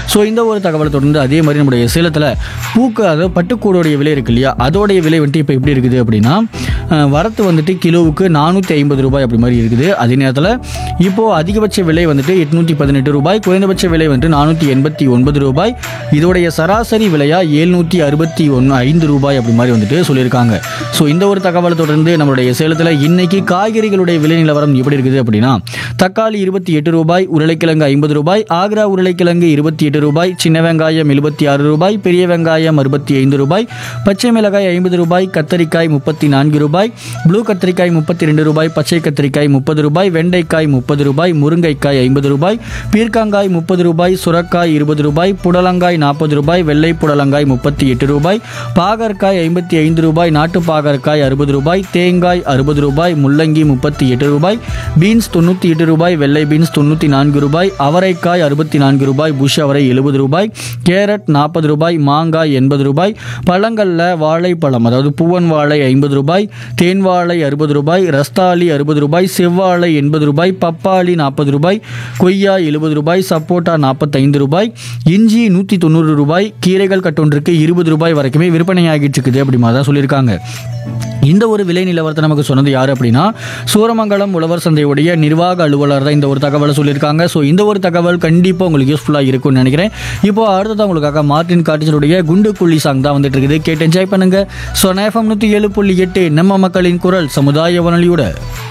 so இந்த ஒரு தகவலை தொடர்ந்து அதே மாதிரி நம்முடைய சேலத்தில் பூக்கு அதாவது பட்டுக்கூடோடைய விலை இருக்கு இல்லையா அதோடைய விலை வந்துட்டு இப்போ எப்படி இருக்குது அப்படின்னா அஹ், வரத்து வந்துட்டு கிலோவுக்கு நானூற்றி ஐம்பது ரூபாய் அப்படி மாதிரி இருக்குது அதே நேரத்தில் இப்போது அதிகபட்ச விலை வந்துட்டு எட்நூற்றி பதினெட்டு ரூபாய் குறைந்தபட்ச விலை வந்துட்டு நானூற்றி எண்பத்தி ஒன்பது ரூபாய் இதோடைய சராசரி விலையா ஏழ்நூற்றி அறுபத்தி ஒன்று ஐந்து ரூபாய் அப்படி மாதிரி வந்துட்டு சொல்லியிருக்காங்க ஸோ இந்த ஒரு தகவலை தொடர்ந்து நம்மளுடைய சேலத்தில் இன்னைக்கு காய்கறிகளுடைய விலை நிலவரம் எப்படி இருக்குது அப்படின்னா தக்காளி இருபத்தி எட்டு ரூபாய் உருளைக்கிழங்கு ஐம்பது ரூபாய் ஆக்ரா உருளைக்கிழங்கு இருபத்தி எட்டு ரூபாய் சின்ன வெங்காயம் எழுபத்தி ஆறு ரூபாய் பெரிய வெங்காயம் அறுபத்தி ஐந்து ரூபாய் பச்சை மிளகாய் ஐம்பது ரூபாய் கத்தரிக்காய் முப்பத்தி நான்கு ரூபாய் ப்ளூ கத்திரிக்காய் முப்பத்தி ரெண்டு ரூபாய் பச்சை கத்திரிக்காய் முப்பது ரூபாய் வெண்டைக்காய் முப்பது ரூபாய் முருங்கைக்காய் ஐம்பது ரூபாய் பீர்க்காங்காய் முப்பது ரூபாய் சுரக்காய் இருபது ரூபாய் புடலங்காய் நாற்பது ரூபாய் வெள்ளை புடலங்காய் முப்பத்தி எட்டு ரூபாய் பாகற்காய் ஐம்பத்தி ஐந்து ரூபாய் நாட்டு பாகற்காய் அறுபது ரூபாய் தேங்காய் அறுபது ரூபாய் முள்ளங்கி முப்பத்தி எட்டு ரூபாய் பீன்ஸ் தொண்ணூற்றி எட்டு ரூபாய் வெள்ளை பீன்ஸ் தொண்ணூற்றி நான்கு ரூபாய் அவரைக்காய் அறுபத்தி நான்கு ரூபாய் புஷ் அவரை எழுபது ரூபாய் கேரட் நாற்பது ரூபாய் மாங்காய் எண்பது ரூபாய் பழங்களில் வாழைப்பழம் அதாவது பூவன் வாழை ஐம்பது ரூபாய் தேன் வாழை அறுபது ரூபாய் ரஸ்தாளி அறுபது ரூபாய் செவ்வாழை எண்பது ரூபாய் பப்பாளி நாற்பது ரூபாய் கொய்யா எழுபது ரூபாய் சப்போட்டா நாற்பத்தைந்து ரூபாய் இஞ்சி நூற்றி தொண்ணூறு ரூபாய் கீரைகள் கட்டொன்றுக்கு இருபது ரூபாய் வரைக்குமே விற்பனை ஆகிட்டு இருக்குது அப்படி மாதிரி தான் சொல்லியிருக்காங்க இந்த ஒரு விலை நிலவரத்தை நமக்கு சொன்னது யார் அப்படின்னா சூரமங்கலம் உழவர் சந்தையுடைய நிர்வாக அலுவலர் தான் இந்த ஒரு தகவலை சொல்லியிருக்காங்க ஸோ இந்த ஒரு தகவல் கண்டிப்பாக உங்களுக்கு யூஸ்ஃபுல்லாக இருக்கும்னு நினைக்கிறேன் இப்போ அடுத்ததான் உங்களுக்காக மார்டின் காட்டிச்சருடைய குண்டு குள்ளி சாங் தான் வந்துட்டு இருக்குது கேட்டு என்ஜாய் பண்ணுங்க ஸோ நேஃபம் நூற்றி ஏழு புள்ளி எட்டு நம்ம மக்களின் குரல் சமுதாய வானொலியோட